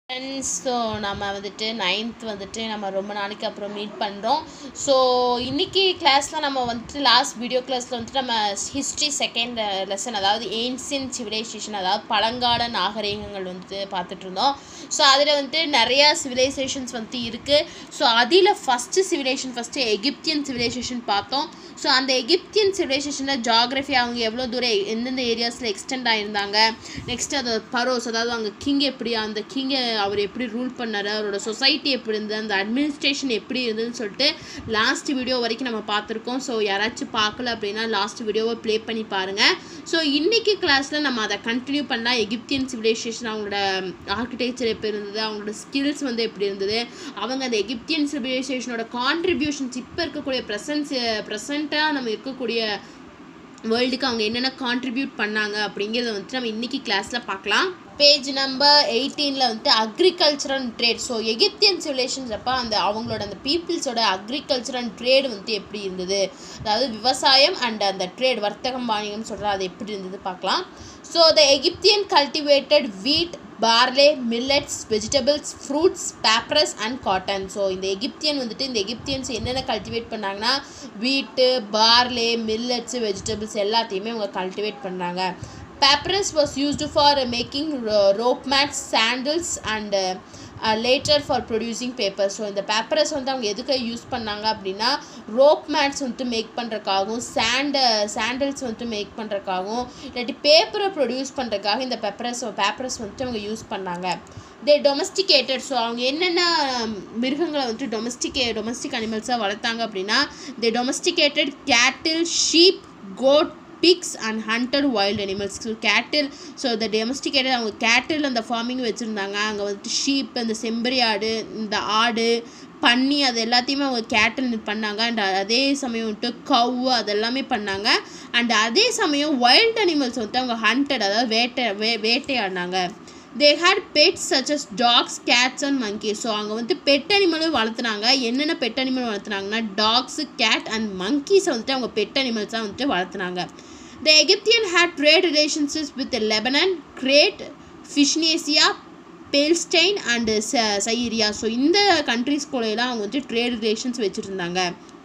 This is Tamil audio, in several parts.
ஃப்ரெண்ட்ஸ் ஸோ நம்ம வந்துட்டு நைன்த் வந்துட்டு நம்ம ரொம்ப நாளைக்கு அப்புறம் மீட் பண்ணுறோம் ஸோ இன்னைக்கு கிளாஸில் நம்ம வந்துட்டு லாஸ்ட் வீடியோ கிளாஸில் வந்துட்டு நம்ம ஹிஸ்ட்ரி செகண்ட் லெசன் அதாவது ஏன்சியன் சிவிலைசேஷன் அதாவது பழங்கால நாகரிகங்கள் வந்துட்டு பார்த்துட்டு இருந்தோம் ஸோ அதில் வந்துட்டு நிறையா சிவிலைசேஷன்ஸ் வந்துட்டு இருக்குது ஸோ அதில் first civilization first Egyptian civilization பார்த்தோம் ஸோ அந்த எகிப்தியன் சிவிலைசேஷனில் ஜாகிரஃபி அவங்க எவ்வளோ தூரம் எந்தெந்த ஏரியாஸில் எக்ஸ்டெண்ட் ஆகியிருந்தாங்க நெக்ஸ்ட் அது பரோஸ் அதாவது அங்கே கிங் எப்படி அந்த கிங்கை அவர் எப்படி ரூல் பண்ணார் அவரோட சொசைட்டி எப்படி இருந்தது அந்த அட்மினிஸ்ட்ரேஷன் எப்படி இருந்ததுன்னு சொல்லிட்டு லாஸ்ட் வீடியோ வரைக்கும் நம்ம பார்த்துருக்கோம் ஸோ யாராச்சும் பார்க்கல அப்படின்னா லாஸ்ட் வீடியோவை ப்ளே பண்ணி பாருங்கள் ஸோ இன்றைக்கி கிளாஸில் நம்ம அதை கண்டினியூ பண்ணலாம் எகிப்தியன் சிவிலைசேஷன் அவங்களோட ஆர்கிடெக்சர் எப்படி இருந்தது அவங்களோட ஸ்கில்ஸ் வந்து எப்படி இருந்தது அவங்க அந்த எகிப்தியன் சிவிலைசேஷனோட கான்ட்ரிபியூஷன்ஸ் இப்போ இருக்கக்கூடிய ப்ரெசன்ஸ் ப்ரெசண்ட்டாக நம்ம இருக்கக்கூடிய வேர்ல்டுக்கு அவங்க என்னென்ன கான்ட்ரிபியூட் பண்ணாங்க அப்படிங்கிறத வந்துட்டு நம்ம இன்றைக்கி கிளாஸில் பார்க்கலாம் பேஜ் நம்பர் எயிட்டீனில் வந்துட்டு agriculture and trade so Egyptian civilizations அப்போ அந்த அவங்களோட அந்த பீப்புள்ஸோட அக்ரிகல்ச்சர் அண்ட் ட்ரேட் வந்துட்டு எப்படி இருந்தது அதாவது விவசாயம் அண்ட் அந்த ட்ரேட் வர்த்தகம் வாணிகம் சொல்கிற அது எப்படி இருந்தது பார்க்கலாம் so the Egyptian cultivated wheat barley millets vegetables fruits papyrus and cotton so இந்த எகிப்தியன் வந்துட்டு இந்த எகிப்தியன்ஸ் என்னென்ன கல்டிவேட் பண்ணாங்கன்னா வீட்டு பார்லே மில்லட்ஸ் வெஜிடபிள்ஸ் எல்லாத்தையுமே அவங்க கல்டிவேட் பண்ணாங்க papyrus was used for making rope mats sandals and later for producing paper so இந்த பேப்பரஸ் வந்து அவங்க எதுக்கு யூஸ் பண்ணாங்க அப்படின்னா ரோப் மேட்ஸ் வந்துட்டு மேக் பண்ணுறக்காகவும் சாண்ட சாண்டல்ஸ் வந்துட்டு மேக் பண்ணுறக்காகவும் இல்லாட்டி பேப்பரை ப்ரொடியூஸ் பண்ணுறதுக்காக இந்த பேப்பரஸ் பேப்பரஸ் வந்துட்டு அவங்க யூஸ் பண்ணாங்க தே டொமஸ்டிகேட்டட் ஸோ அவங்க என்னென்ன மிருகங்களை வந்துட்டு டொமஸ்டிகே டொமஸ்டிக் அனிமல்ஸாக வளர்த்தாங்க அப்படின்னா they domesticated cattle sheep goat pigs and hunted wild animals so cattle so இந்த டொமஸ்டிகேட்டட் அவங்க கேட்டில் அந்த ஃபார்மிங் வச்சுருந்தாங்க அங்கே வந்துட்டு ஷீப் இந்த செம்பரி ஆடு இந்த ஆடு பன்னி அது எல்லாத்தையுமே அவங்க கேட்டில் பண்ணாங்க அண்ட் அதே சமயம் வந்துட்டு கவ் அதெல்லாமே பண்ணாங்க அண்ட் அதே சமயம் வைல்ட் அனிமல்ஸ் வந்துட்டு அவங்க ஹண்டட் அதாவது வேட்டை வே வேட்டையாடினாங்க they had pets such as dogs cats and monkey so அங்கே வந்து பெட் அனிமலும் வளர்த்துனாங்க என்னென்ன பெட் அனிமல் வளர்த்துனாங்கன்னா டாக்ஸு கேட் அண்ட் மங்கீஸை வந்துட்டு அவங்க பெட் அனிமல்ஸாக வந்துட்டு வளர்த்துனாங்க the Egyptian had trade relationships with Lebanon Crete Phoenicia Palestine and ச சைரியா ஸோ இந்த கண்ட்ரிஸ் கூடலாம் அவங்க வந்து ட்ரேட் ரிலேஷன்ஸ் வச்சுட்டு இருந்தாங்க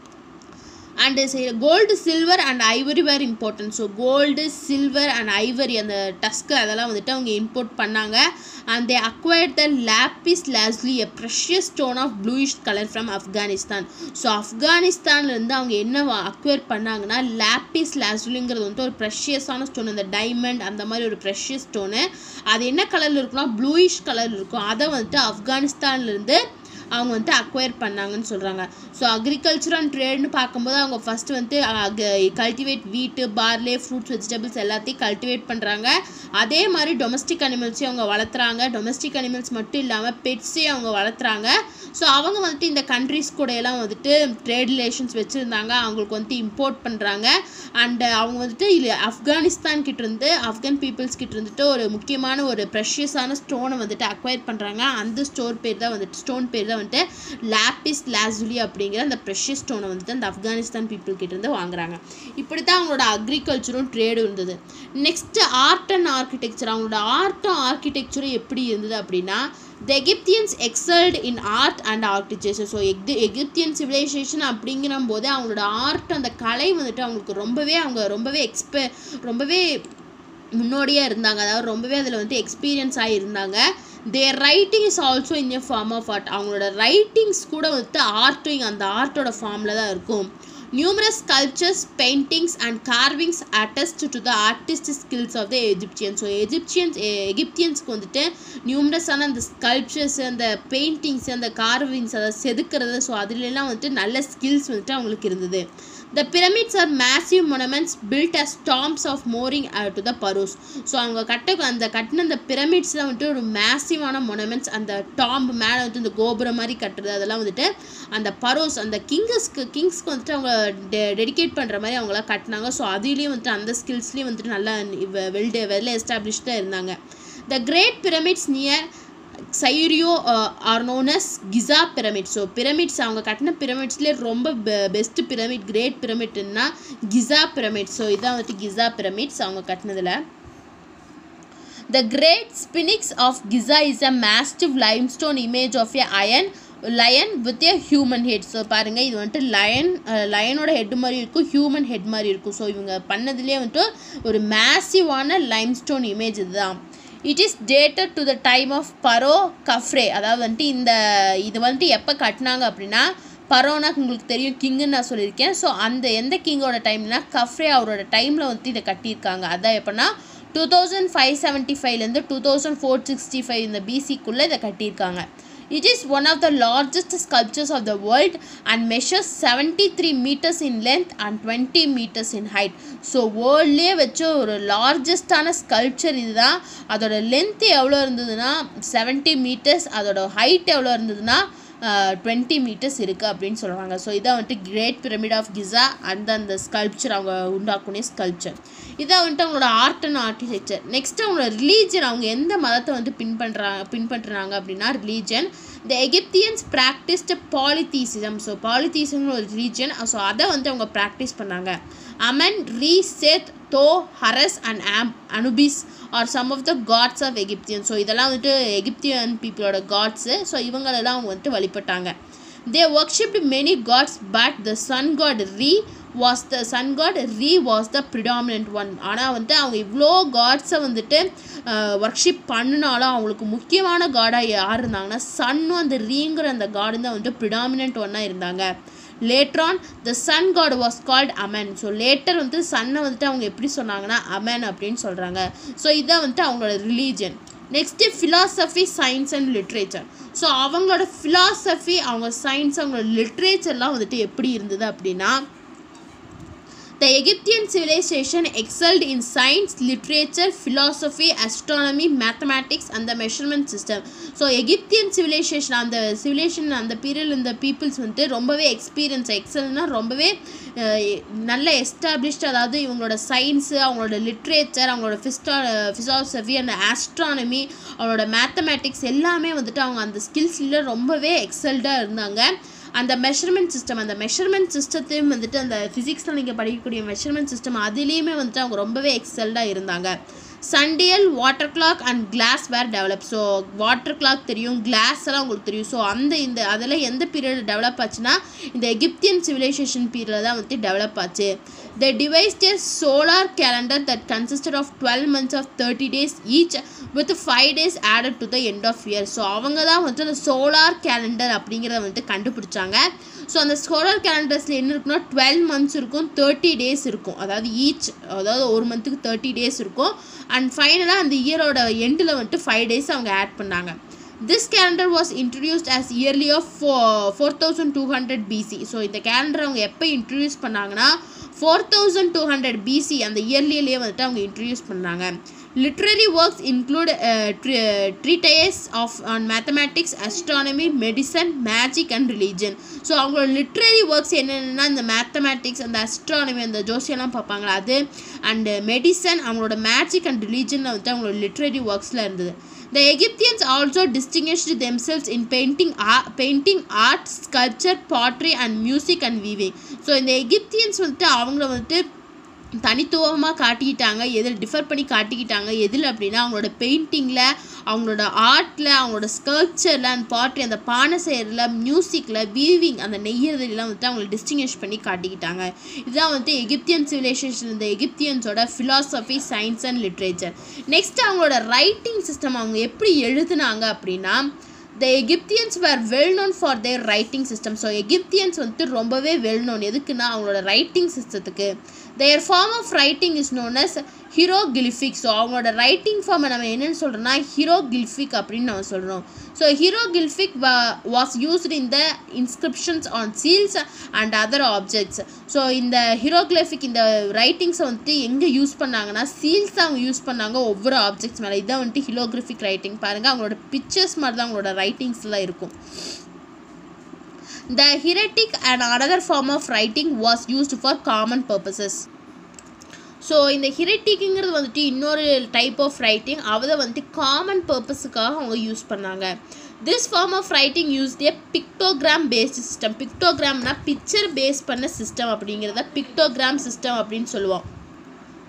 and gold silver and ivory were important so gold silver and ivory அந்த டஸ்க்கு அதெல்லாம் வந்துட்டு அவங்க இம்போர்ட் பண்ணாங்க and they acquired the lapis lazuli a precious stone of bluish colour from Afghanistan so ஆஃப்கானிஸ்தான்லேருந்து அவங்க என்ன அக்வயர் பண்ணாங்கன்னா லாப்பிஸ் லாஸ்லிங்கிறது வந்துட்டு ஒரு ப்ரெஷியஸான ஸ்டோன் அந்த டைமண்ட் அந்த மாதிரி ஒரு ப்ரெஷியஸ் ஸ்டோனு அது என்ன கலரில் இருக்குன்னா ப்ளூயிஷ் கலர் இருக்கும் அதை வந்துட்டு ஆஃப்கானிஸ்தான்லேருந்து அவங்க வந்துட்டு அக்வயர் பண்ணாங்கன்னு சொல்கிறாங்க ஸோ அக்ரிகல்ச்சர் அண்ட் ட்ரேட்னு பார்க்கும்போது அவங்க ஃபஸ்ட்டு வந்துட்டு cultivate wheat barley fruits vegetables எல்லாத்தையும் கல்டிவேட் பண்ணுறாங்க அதே மாதிரி டொமஸ்டிக் அனிமல்ஸையும் அவங்க வளர்த்துறாங்க டொமஸ்டிக் அனிமல்ஸ் மட்டும் இல்லாமல் பெட்ஸையும் அவங்க வளர்த்துறாங்க ஸோ அவங்க வந்துட்டு இந்த கண்ட்ரிஸ் கூடையெல்லாம் வந்துட்டு ட்ரேட் ரிலேஷன்ஸ் வச்சுருந்தாங்க அவங்களுக்கு வந்துட்டு இம்போர்ட் பண்ணுறாங்க அண்டு அவங்க வந்துட்டு இல்லை ஆப்கானிஸ்தான் கிட்டேருந்து ஆப்கான் பீப்புள்ஸ் கிட்ட இருந்துட்டு ஒரு முக்கியமான ஒரு ப்ரெஷியஸான ஸ்டோனை வந்துட்டு அக்வயர் பண்ணுறாங்க அந்த ஸ்டோர் பேர் தான் வந்துட்டு ஸ்டோன் பேர் தான் வந்துட்டு லாப்பிஸ் லாசுலி அப்படிங்கிற அந்த ப்ரெஷியஸ் ஸ்டோனை வந்துட்டு அந்த ஆப்கானிஸ்தான் பீப்புள் கிட்டேருந்து வாங்குறாங்க இப்படி தான் அவங்களோட அக்ரிகல்ச்சரும் ட்ரேடும் இருந்தது நெக்ஸ்ட்டு ஆர்ட் அண்ட் ஆர்கிடெக்சர் அவங்களோட ஆர்ட்டும் ஆர்கிடெக்சரும் எப்படி இருந்தது அப்படின்னா the Egyptians excelled in art and architecture so எக் எகிப்தியன் சிவிலைசேஷன் அப்படிங்கிற போது அவங்களோட ஆர்ட் அந்த கலை வந்துட்டு அவங்களுக்கு ரொம்பவே அவங்க ரொம்பவே எக்ஸ்பெ ரொம்பவே முன்னோடியாக இருந்தாங்க அதாவது ரொம்பவே அதில் வந்துட்டு எக்ஸ்பீரியன்ஸ் ஆகியிருந்தாங்க their writing is also in a form of art அவங்களோட ரைட்டிங்ஸ் கூட வந்துட்டு ஆர்ட்டும் அந்த ஆர்ட்டோட ஃபார்மில் தான் இருக்கும் numerous sculptures paintings and carvings attest to the artist skills of the Egyptians so Egyptians எகிப்தியன்ஸ்க்கு வந்துட்டு நியூமரஸான அந்த ஸ்கல்ப்சர்ஸ் அந்த பெயிண்டிங்ஸ் அந்த கார்விங்ஸ் அதை செதுக்கிறது ஸோ அதுலலாம் வந்துட்டு நல்ல ஸ்கில்ஸ் வந்துட்டு அவங்களுக்கு இருந்தது the pyramids are massive monuments built as tombs of mourning to the pharaohs so அவங்க கட்ட அந்த கட்டின அந்த பிரமிட்ஸில் வந்துட்டு ஒரு மேசிவான மொனமெண்ட்ஸ் அந்த டாம்ப் மேலே வந்துட்டு இந்த கோபுரம் மாதிரி கட்டுறது அதெல்லாம் வந்துட்டு அந்த பரோஸ் அந்த கிங்கஸ்க்கு கிங்ஸ்க்கு வந்துட்டு அவங்க டெ டெடிகேட் பண்ணுற மாதிரி அவங்களாம் கட்டினாங்க ஸோ அதுலேயும் வந்துட்டு அந்த ஸ்கில்ஸ்லேயும் வந்துட்டு நல்லா வெல் வெல் எஸ்டாப்ளிஷ்டாக இருந்தாங்க the great pyramids near Cairo are known as Giza pyramid so pyramids அவங்க கட்டின பிரமிட்ஸ்லேயே ரொம்ப பெஸ்ட் பிரமிட் கிரேட் பிரமிட்னா கிசா பிரமிட் ஸோ இதான் வந்துட்டு கிசா பிரமிட்ஸ் அவங்க கட்டினதில் the great sphinx of Giza is a massive limestone image of a அயன் lion with a human head so பாருங்கள் இது வந்துட்டு லயன் லயனோட ஹெட் மாதிரி இருக்கும் ஹியூமன் ஹெட் மாதிரி இருக்கும் ஸோ இவங்க பண்ணதுலேயே வந்துட்டு ஒரு மேசிவான லைம்ஸ்டோன் இமேஜ் இதுதான் it is dated to the time of pharaoh Khafre அதாவது வந்துட்டு இந்த இது வந்துட்டு எப்போ கட்டினாங்க அப்படின்னா பரோனா உங்களுக்கு தெரியும் கிங்குன்னு நான் சொல்லியிருக்கேன் ஸோ அந்த எந்த கிங்கோட டைம்னா கஃப்ரே அவரோட டைமில் வந்துட்டு இதை கட்டியிருக்காங்க அதான் எப்போனா டூ தௌசண்ட் ஃபைவ் செவன்ட்டி ஃபைவ்லேருந்து two thousand four sixty five இந்த பிசிக்குள்ளே இதை கட்டியிருக்காங்க It is one of the largest sculptures of the world and measures 73 meters in length and 20 meters in height. So வேர்ல்ட்லேயே வச்ச ஒரு லார்ஜஸ்டான ஸ்கல்ப்சர் இதுதான் அதோட லென்த் எவ்வளோ இருந்ததுன்னா 70 மீட்டர்ஸ் அதோட ஹைட் எவ்வளோ இருந்ததுன்னா டுவெண்ட்டி மீட்டர்ஸ் இருக்குது அப்படின்னு சொல்கிறாங்க ஸோ இதான் வந்துட்டு கிரேட் பிரமிட் ஆஃப் கிசா அந்த அந்த ஸ்கல்ப்சர் அவங்க உண்டாக்குனே ஸ்கல்ப்சர் இதான் வந்துட்டு அவங்களோட ஆர்ட் அண்ட் ஆர்கிடெக்சர் நெக்ஸ்ட் அவங்களோட ரிலீஜன் அவங்க எந்த மதத்தை வந்து பின்பற்றுறாங்க பின்பற்றுறாங்க அப்படின்னா religion the Egyptians practised polytheism so polytheism ஒரு ரிலீஜன் ஸோ அதை வந்து அவங்க ப்ராக்டிஸ் பண்ணாங்க Aman Re Seth Thoth Horus and ஆம் Anubis are some of the gods of Egyptian so இதெல்லாம் வந்துட்டு எகிப்தியன் பீப்புளோட காட்ஸு ஸோ இவங்களெல்லாம் அவங்க வந்துட்டு வழிபட்டாங்க they worshipped many gods but the sun god Re was the sun god Re was the predominant one ஆனால் வந்துட்டு அவங்க இவ்வளோ காட்ஸை வந்துட்டு ஒர்க்ஷிப் பண்ணினாலும் அவங்களுக்கு முக்கியமான காடாக யார் இருந்தாங்கன்னா சன்னும் அந்த ரீங்கிற அந்த காடு தான் வந்துட்டு ப்ரிடாமினன்ட் ஒன்னாக இருந்தாங்க later on the sun god was called Amun so later வந்து சன்னை வந்துட்டு அவங்க எப்படி சொன்னாங்கன்னா அமன் அப்படின்னு சொல்கிறாங்க ஸோ இதான் வந்துட்டு அவங்களோட religion next philosophy science and literature so அவங்களோட ஃபிலாசபி அவங்க சயின்ஸ் அவங்களோட லிட்ரேச்சர்லாம் வந்துட்டு எப்படி இருந்தது அப்படின்னா The Egyptian civilization excelled in science, literature, philosophy, astronomy, mathematics and the measurement system. So Egyptian civilization அந்த சிவிலேஷன் அந்த பீரியட் இந்த பீப்புள்ஸ் வந்துட்டு ரொம்பவே எக்ஸ்பீரியன்ஸ் எக்ஸல்னால் ரொம்பவே நல்ல எஸ்டாப்ளிஷ்ட் அதாவது இவங்களோட சயின்ஸு அவங்களோட லிட்ரேச்சர் அவங்களோட ஃபிஸ்டா ஃபிசாசபி அந்த ஆஸ்ட்ரானமி அவங்களோட மேத்தமேட்டிக்ஸ் எல்லாமே வந்துட்டு அவங்க அந்த ஸ்கில்ஸில் ரொம்பவே எக்ஸல்டாக இருந்தாங்க அந்த மெஷர்மெண்ட் சிஸ்டம் அந்த மெஷர்மெண்ட் சிஸ்டத்தையும் வந்துட்டு அந்த ஃபிசிக்ஸில் நீங்கள் படிக்கக்கூடிய மெஷர்மெண்ட் சிஸ்டம் அதுலேயுமே வந்துட்டு அவங்க ரொம்பவே எக்ஸல்டாக இருந்தாங்க sundial water clock and glass were develop so water clock தெரியும் கிளாஸ் எல்லாம் உங்களுக்கு தெரியும் ஸோ அந்த இந்த அதில் எந்த பீரியட் டெவலப் ஆச்சுன்னா இந்த எகிப்தியன் சிவிலைசேஷன் பீரியடில் தான் வந்து டெவலப் ஆச்சு the devised a solar calendar that consisted of twelve months of thirty days each with five days added to the end of year so அவங்க தான் வந்துட்டு அந்த சோலார் கேலண்டர் அப்படிங்கிறத வந்துட்டு கண்டுபிடிச்சாங்க ஸோ அந்த சோலார் கேலண்டர்ஸில் என்ன இருக்குன்னா டுவெல் மந்த்ஸ் இருக்கும் தேர்ட்டி டேஸ் இருக்கும் அதாவது ஈச் அதாவது ஒரு மந்த்துக்கு தேர்ட்டி டேஸ் இருக்கும் அண்ட் ஃபைனலாக அந்த இயரோட எண்டில் வந்துட்டு ஃபைவ் டேஸ் அவங்க ஆட் பண்ணாங்க this calendar was introduced as early of four four thousand two hundred BC so இந்த கேலண்டர் அவங்க எப்போ இன்ட்ரடியூஸ் பண்ணாங்கன்னா four thousand two hundred BC அந்த இயர்லியிலேயே வந்துட்டு அவங்க இன்ட்ரடியூஸ் பண்ணாங்க literary works include treatise of on mathematics astronomy medicine magic and religion so அவங்களோட லிட்ரரி ஒர்க்ஸ் என்னென்னா இந்த மேத்தமேட்டிக்ஸ் அந்த அஸ்ட்ரானமி அந்த ஜோசியெல்லாம் பார்ப்பாங்களா அது அண்டு மெடிசன் அவங்களோட மேஜிக் அண்ட் ரிலீஜனில் வந்துட்டு அவங்களோட லிட்ரரி ஒர்க்ஸில் இருந்தது The Egyptians also distinguished themselves in painting art, painting art, sculpture, pottery and music and weaving. So இந்த எகிப்தியன்ஸ் வந்துட்டு அவங்கள வந்துட்டு தனித்துவமாக காட்டிக்கிட்டாங்க எதில் டிஃபர் பண்ணி காட்டிக்கிட்டாங்க எதில் அப்படின்னா அவங்களோட பெயிண்டிங்கில் அவங்களோட ஆர்ட்டில் அவங்களோட ஸ்கல்ப்சரில் அந்த பாட்ரி அந்த பானை செய்கிறதுல மியூசிக்கில் வீவிங் அந்த நெய்யறதுலாம் வந்துட்டு அவங்களை டிஸ்டிங்விஷ் பண்ணி காட்டிக்கிட்டாங்க இதுதான் வந்துட்டு எகிப்தியன் சிவிலைசேஷன் இந்த எகிப்தியன்ஸோட philosophy science and literature next அவங்களோட ரைட்டிங் சிஸ்டம் அவங்க எப்படி எழுதுனாங்க அப்படின்னா the Egyptians were well known for their writing system so Egyptians வந்துட்டு ரொம்பவே வெல் நோன் எதுக்குன்னா அவங்களோட ரைட்டிங் சிஸ்டத்துக்கு their form of writing is known as hieroglyphic so அவங்களோட ரைட்டிங் ஃபார்மை நம்ம என்னென்னு சொல்கிறோம்னா ஹீரோகில்ஃபிக் அப்படின்னு நம்ம சொல்கிறோம் so hieroglyphic was used in the inscriptions on seals and other objects so இந்த ஹீரோகிலிஃபிக் இந்த ரைட்டிங்ஸை வந்துட்டு எங்கே யூஸ் பண்ணாங்கன்னா சீல்ஸ் அவங்க யூஸ் பண்ணாங்க ஒவ்வொரு ஆப்ஜெக்ட்ஸ் மேலே இதான் வந்துட்டு ஹீரோகிராஃபிக் ரைட்டிங் பாருங்கள் அவங்களோட பிக்சர்ஸ் மாதிரி தான் அவங்களோட ரைட்டிங்ஸ்லாம் இருக்கும் The heretic and another form of writing was used for common purposes. So இந்த ஹிரட்டிக்குங்கிறது வந்துட்டு இன்னொரு டைப் ஆஃப் ரைட்டிங் அதை வந்துட்டு காமன் பர்பஸுக்காக அவங்க யூஸ் பண்ணாங்க this form of writing use a pictogram based system பிக்டோகிராம்னா பிக்சர் பேஸ் பண்ண சிஸ்டம் அப்படிங்கிறத பிக்டோகிராம் சிஸ்டம் அப்படின்னு சொல்லுவோம்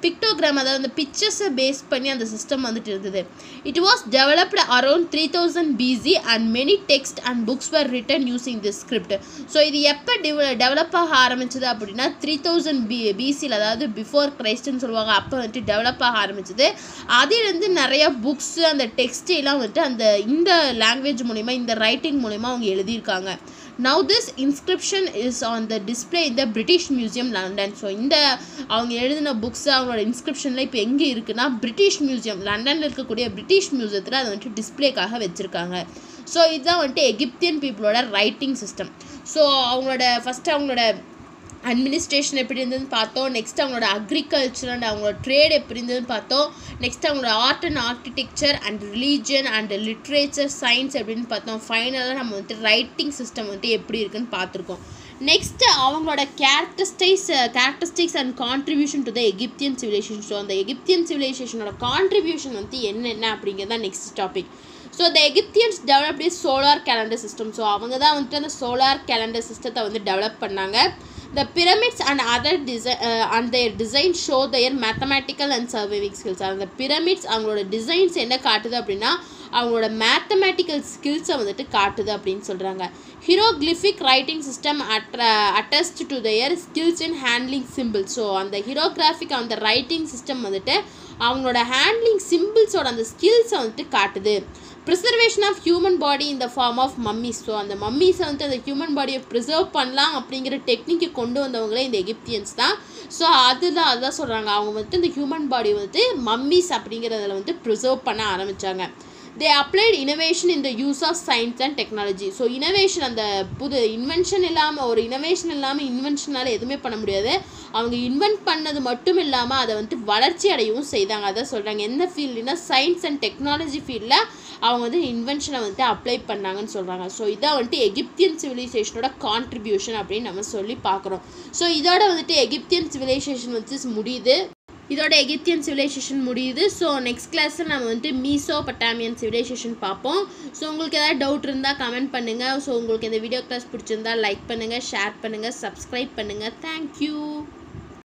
பிக்டோகிராம் அதாவது அந்த பிக்சர்ஸை பேஸ் பண்ணி அந்த சிஸ்டம் வந்துட்டு இருந்தது it was developed around three thousand BC and many text and books were written using this script so இது எப்போ டிவ டெவலப் ஆக ஆரம்பிச்சது அப்படின்னா த்ரீ தௌசண்ட் பி பிசியில் அதாவது பிஃபோர் கிரைஸ்ட்னு சொல்லுவாங்க அப்போ வந்துட்டு டெவலப் ஆக ஆரம்பிச்சது அதிலிருந்து நிறைய புக்ஸு அந்த டெக்ஸ்ட் எல்லாம் வந்துட்டு அந்த இந்த லாங்குவேஜ் மூலிமா இந்த ரைட்டிங் மூலிமா அவங்க எழுதியிருக்காங்க now this inscription is on the display இந்த பிரிட்டிஷ் மியூசியம் லண்டன் ஸோ இந்த அவங்க எழுதின புக்ஸ் அவங்களோட இன்ஸ்கிரிப்ஷனில் இப்போ எங்கே இருக்குன்னா பிரிட்டிஷ் மியூசியம் லண்டனில் இருக்கக்கூடிய பிரிட்டிஷ் மியூசியத்தில் அதை வந்துட்டு டிஸ்பிளேக்காக வச்சுருக்காங்க ஸோ இதுதான் வந்துட்டு எகிப்தியன் பீப்புளோட ரைட்டிங் சிஸ்டம் ஸோ அவங்களோட ஃபஸ்ட்டு அவங்களோட அட்மினிஸ்ட்ரேஷன் எப்படி இருந்ததுன்னு பார்த்தோம் நெக்ஸ்ட் அவங்களோட அக்ரிகல்ச்சர் அண்ட் அவங்களோட ட்ரேட் எப்படி இருந்ததுன்னு பார்த்தோம் நெக்ஸ்ட் அவங்களோட art and architecture and religion and literature science எப்படின்னு பார்த்தோம் ஃபைனலாக நம்ம வந்துட்டு ரைட்டிங் சிஸ்டம் வந்துட்டு எப்படி இருக்குன்னு பார்த்துருக்கோம் நெக்ஸ்ட்டு அவங்களோட characteristics characteristics and contribution to the Egyptian civilization so அந்த எகிப்தியன் சிவிலைசேஷனோட கான்ட்ரிபியூஷன் வந்து என்னென்ன அப்படிங்கிறது தான் next topic so the Egyptians develop a solar calendar system so அவங்க தான் வந்துட்டு அந்த சோலார் கேலண்டர் சிஸ்டத்தை வந்து டெவலப் பண்ணாங்க the pyramids and other design and their design show their mathematical and surviving skills அந்த பிரமிட்ஸ் அவங்களோட டிசைன்ஸ் என்ன காட்டுது அப்படின்னா அவங்களோட மேத்தமேட்டிக்கல் ஸ்கில்ஸை வந்துட்டு காட்டுது அப்படின்னு சொல்கிறாங்க ஹீரோக்ளிஃபிக் ரைட்டிங் சிஸ்டம் அட்ர attested to their skills in handling simple so அந்த ஹீரோகிராஃபிக் அந்த ரைட்டிங் சிஸ்டம் வந்துட்டு அவங்களோட ஹேண்ட்லிங் சிம்பிள்ஸோட அந்த ஸ்கில்ஸை வந்துட்டு காட்டுது ப்ரிசர்வேஷன் ஆஃப் ஹியூமன் பாடி இந்த ஃபார்ம் ஆஃப் மம்மிஸ் ஸோ அந்த மம்மிஸை வந்துட்டு அந்த ஹியூமன் பாடியை ப்ரிசர்வ் பண்ணலாம் அப்படிங்கிற டெக்னிக்கை கொண்டு வந்தவங்களே இந்த எகிப்தியன்ஸ் தான் ஸோ அதுதான் அதுதான் சொல்கிறாங்க அவங்க வந்துட்டு இந்த ஹியூமன் பாடி வந்துட்டு மம்மிஸ் அப்படிங்கிறதுல வந்து ப்ரிசர்வ் பண்ண ஆரம்பித்தாங்க they applied innovation in the use of science and technology so innovation அந்த புது இன்வென்ஷன் இல்லாமல் ஒரு இனோவேஷன் இல்லாமல் இன்வென்ஷனால் எதுவுமே பண்ண முடியாது அவங்க இன்வென்ட் பண்ணது மட்டும் இல்லாமல் அதை வந்துட்டு வளர்ச்சி அடையவும் செய்தாங்க அதான் சொல்கிறாங்க எந்த ஃபீல்டுனா சயின்ஸ் அண்ட் டெக்னாலஜி ஃபீல்டில் அவங்க வந்து இன்வென்ஷனை வந்துட்டு அப்ளை பண்ணாங்கன்னு சொல்கிறாங்க ஸோ இதான் வந்துட்டு எகிப்தியன் சிவிலைசேஷனோட கான்ட்ரிபியூஷன் அப்படின்னு நம்ம சொல்லி பார்க்குறோம் ஸோ இதோட வந்துட்டு எகிப்தியன் சிவிலைசேஷன் வந்து முடியுது இதோட எகிப்தியன் சிவிலைசேஷன் முடியுது ஸோ நெக்ஸ்ட் கிளாஸில் நம்ம வந்துட்டு மீசோ பட்டாமியன் சிவிலைசேஷன் பார்ப்போம் ஸோ உங்களுக்கு ஏதாவது டவுட் இருந்தால் கமெண்ட் பண்ணுங்கள் ஸோ உங்களுக்கு இந்த வீடியோ கிளாஸ் பிடிச்சிருந்தா லைக் பண்ணுங்கள் ஷேர் பண்ணுங்கள் சப்ஸ்கிரைப் பண்ணுங்கள் தேங்க்யூ